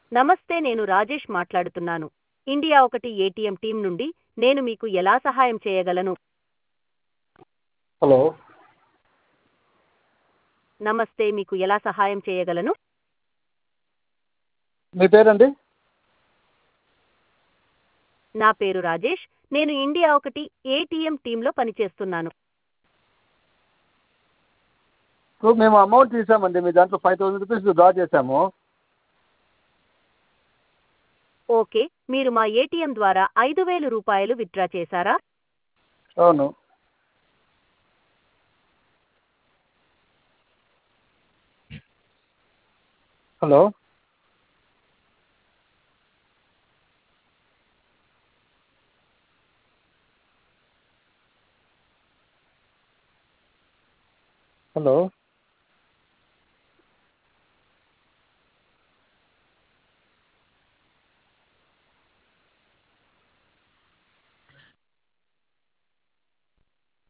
నమస్తే నేను రాజేష్ మాట్లాడుతున్నాను ఇండియా ఒకటి ఏటీఎం టీం నుండి నేను మీకు ఎలా సహాయం చేయగలను హలో నమస్తే మీకు ఎలా సహాయం చేయగలను మీ పేరండి నా పేరు రాజేష్ నేను ఇండియా ఒకటి ఏటీఎం టీంలో పనిచేస్తున్నాను ఇప్పుడు మేము అమౌంట్ తీసామండి మీ దాంట్లో ఫైవ్ థౌసండ్ రూపీస్ డ్రా చేసాము ఓకే మీరు మా ఏటీఎం ద్వారా ఐదు వేలు రూపాయలు విత్డ్రా చేశారా అవును హలో హలో